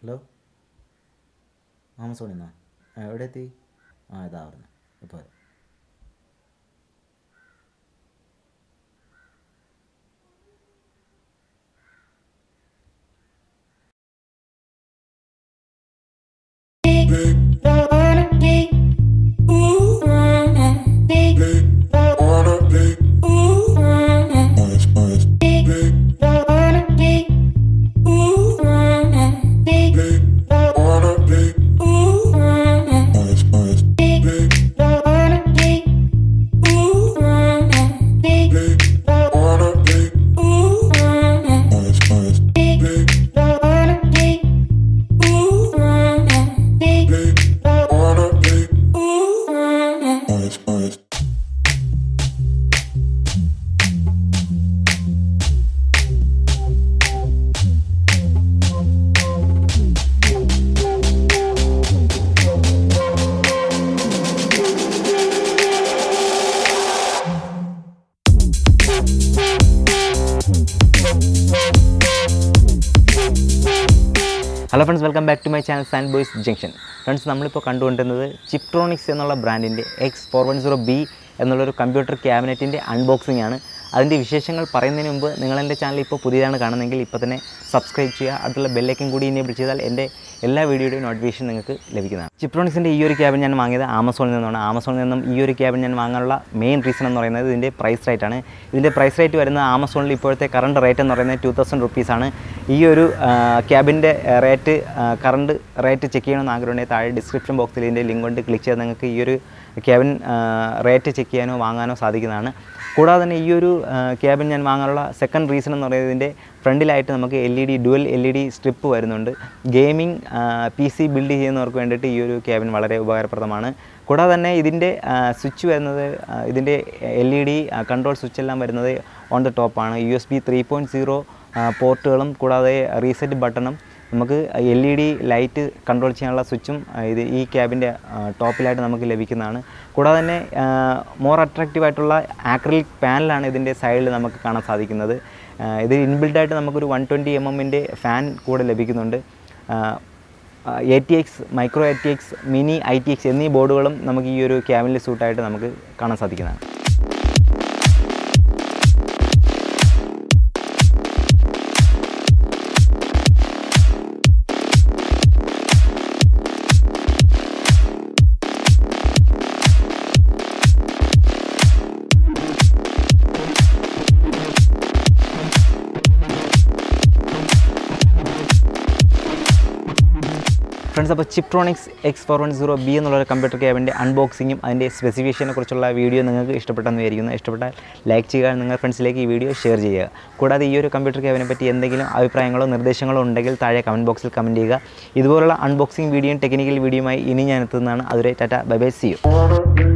hello ആമസോണിൽ നിന്നോ ആ എവിടെ എത്തി ആ ഇതാ പറഞ്ഞു ഇപ്പോൾ വരാം hello friends welcome back to my channel Sand Boys Junction friends നമ്മളിപ്പോൾ കണ്ടുകൊണ്ടിരുന്നത് ചിപ്ട്രോണിക്സ് എന്നുള്ള ബ്രാൻഡിൻ്റെ X four one zero B എന്നുള്ളൊരു കമ്പ്യൂട്ടർ ക്യാബിനറ്റിൻ്റെ അൺബോക്സിംഗ് ആണ് അതിൻ്റെ വിശേഷങ്ങൾ പറയുന്നതിന് മുമ്പ് നിങ്ങൾ എൻ്റെ ചാനൽ ഇപ്പോൾ പുതിയതാണ് കാണുന്നതെങ്കിൽ ഇപ്പോൾ തന്നെ സബ്സ്ക്രൈബ് ചെയ്യുക അടുത്തുള്ള ബെല്ലൈക്കൻ കൂടി എനേബിൾ ചെയ്താൽ എൻ്റെ എല്ലാ വീഡിയോയുടെയും നോട്ടിഫിക്കേഷൻ നിങ്ങൾക്ക് ലഭിക്കുന്നതാണ് ചിപ്ട്രോണിക്സിൻ്റെ ഈ ഒരു ക്യാബിൻ ഞാൻ വാങ്ങിയത് ആമസോണിൽ നിന്നാണ് ആമസോണിൽ നിന്നും ഈ ഒരു ക്യാബിൻ ഞാൻ വാങ്ങാനുള്ള മെയിൻ റീസൺ എന്ന് പറയുന്നത് ഇതിൻ്റെ പ്രൈസ് റേറ്റ് ആണ് ഇതിൻ്റെ പ്രൈസ് റേറ്റ് വരുന്നത് ആമസോണിൽ ഇപ്പോഴത്തെ കറണ്ട് റേറ്റ് എന്ന് പറയുന്നത് ടു തൗസൻഡ് റുപ്പീസാണ് ഈ ഒരു ക്യാബിൻ്റെ റേറ്റ് കറണ്ട് റേറ്റ് ചെക്ക് ചെയ്യണമെന്ന് ആഗ്രഹമുണ്ടെങ്കിൽ താഴെ ഡിസ്ക്രിപ്ഷൻ ബോക്സിൽ ഇതിൻ്റെ ലിങ്ക് കൊണ്ട് ക്ലിക്ക് ചെയ്ത് നിങ്ങൾക്ക് ഈ ഒരു ക്യാബിൻ റേറ്റ് ചെക്ക് ചെയ്യാനോ വാങ്ങാനോ സാധിക്കുന്നതാണ് കൂടാതെ തന്നെ ഈ ഒരു ക്യാബിൻ ഞാൻ വാങ്ങാനുള്ള സെക്കൻഡ് റീസൺ എന്ന് പറയുന്നത് ഇതിൻ്റെ ഫ്രണ്ടിലായിട്ട് നമുക്ക് L E D dual L E D strip വരുന്നുണ്ട് ഗെയിമിംഗ് പി സി ബിൽഡ് ചെയ്യുന്നവർക്ക് വേണ്ടിയിട്ട് ഈ ഒരു ക്യാബിൻ വളരെ ഉപകാരപ്രദമാണ് കൂടാതെ തന്നെ ഇതിൻ്റെ സ്വിച്ച് വരുന്നത് ആ, ഇതിൻ്റെ L E D control switch എല്ലാം വരുന്നത് ഓൺ ദ ടോപ്പാണ് U S B three point zero പോർട്ടുകളും കൂടാതെ റീസെറ്റ് ബട്ടണും നമുക്ക് L E D light control ചെയ്യാനുള്ള സ്വിച്ചും ആ, ഇത് ഈ ക്യാബിൻ്റെ ടോപ്പിലായിട്ട് നമുക്ക് ലഭിക്കുന്നതാണ് കൂടാതെ തന്നെ മോർ അട്രാക്റ്റീവ് ആയിട്ടുള്ള ആക്രിലിക് പാനലാണ് ഇതിൻ്റെ സൈഡിൽ നമുക്ക് കാണാൻ സാധിക്കുന്നത് ആ, ഇത് ഇൻബിൽഡായിട്ട് നമുക്കൊരു വൺ ട്വൻറ്റി എം എമ്മിൻ്റെ ഫാൻ കൂടെ ലഭിക്കുന്നുണ്ട് A T X micro A T X mini I T X എന്നീ ബോർഡുകളും നമുക്ക് ഈ ഒരു ക്യാബിനിൽ സൂട്ടായിട്ട് നമുക്ക് കാണാൻ സാധിക്കുന്നതാണ് ഫ്രണ്ട്സ് അപ്പോൾ Chiptronics X four one zero B എന്നുള്ള ഒരു കമ്പ്യൂട്ടർ ക്യാബിൻ്റെ അൺബോക്സിങ്ങും അതിൻ്റെ സ്പെസിഫിക്കേഷനെ കുറിച്ചുള്ള വീഡിയോ നിങ്ങൾക്ക് ഇഷ്ടപ്പെട്ടെന്ന് വിചാരിക്കുന്നു ഇഷ്ടപ്പെട്ടാൽ ലൈക്ക് ചെയ്യുക നിങ്ങളുടെ ഫ്രണ്ട്സിലേക്ക് ഈ വീഡിയോ ഷെയർ ചെയ്യുക കൂടാതെ ഈ ഒരു കമ്പ്യൂട്ടർ ക്യാബിനെ പറ്റി എന്തെങ്കിലും അഭിപ്രായങ്ങളോ നിർദ്ദേശങ്ങളോ ഉണ്ടെങ്കിൽ താഴെ കമൻറ്റ് ബോക്സിൽ കമൻറ്റ് ചെയ്യുക ഇതുപോലുള്ള അൺബോക്സിംഗ് വീഡിയോയും ടെക്നിക്കൽ വീഡിയോയുമായി ഇനി ഞാൻ എത്തുന്നതാണ് അതുവരെ tata bye bye see U